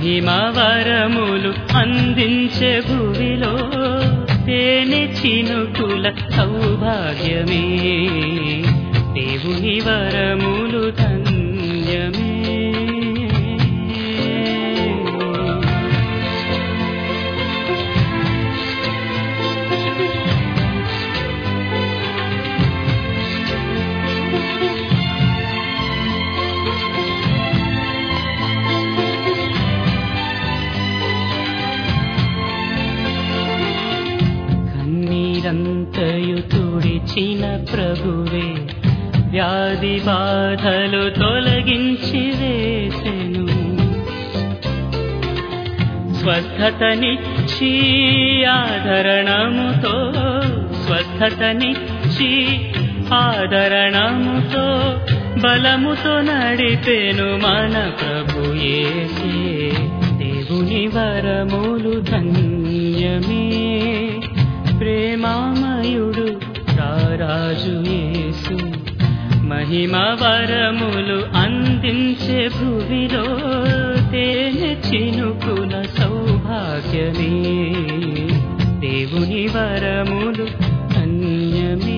మహిమ వరములు అందించే భువిలో తేనె చినుకుల సౌభాగ్యమే దేవుని వరములు ధన్యమే కన్నీరంతయు తుడిచిన ప్రభువే వ్యాధి బాధలు తొలగించి వేసెను స్వస్థతనిచ్చి ఆదరణముతో స్వస్థతనిచ్చి ఆదరణముతో బలముతో నడిపేను మన ప్రభు యేసే దేవుని వరములు ధన్యమే ప్రేమామయుడు రారాజు యేసు మహిమ వరములు అందించే భువిలో తేనె చినుకుల సౌభాగ్యమే దేవుని వరములు ధన్యమే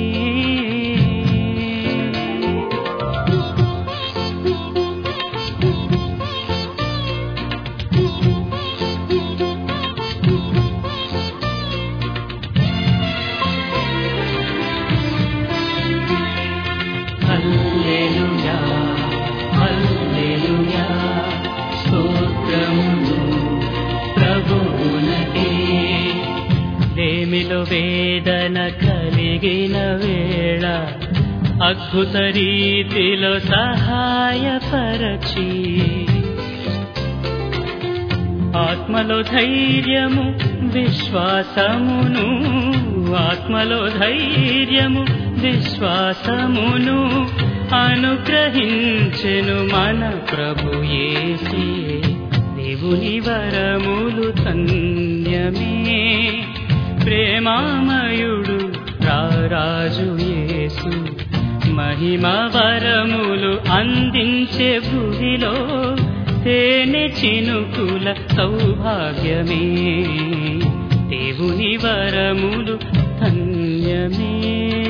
హల్లెలూయా హల్లెలూయా స్తోత్రములు ప్రభువునకే లేమిలో వేదన కలిగిన వేళ అద్భుత రీతిలో సహాయపరచి ఆత్మలో ధైర్యము విశ్వాసమును ఆత్మలో ధైర్యము విశ్వాసమును అనుగ్రహించెను మన ప్రభు యేసే దేవుని వరములు ధన్యమే ప్రేమామయుడు రారాజు యేసు మహిమ వరములు అందించే భువిలో తేనె చినుకుల సౌభాగ్యమే దేవుని వరములు ధన్యమే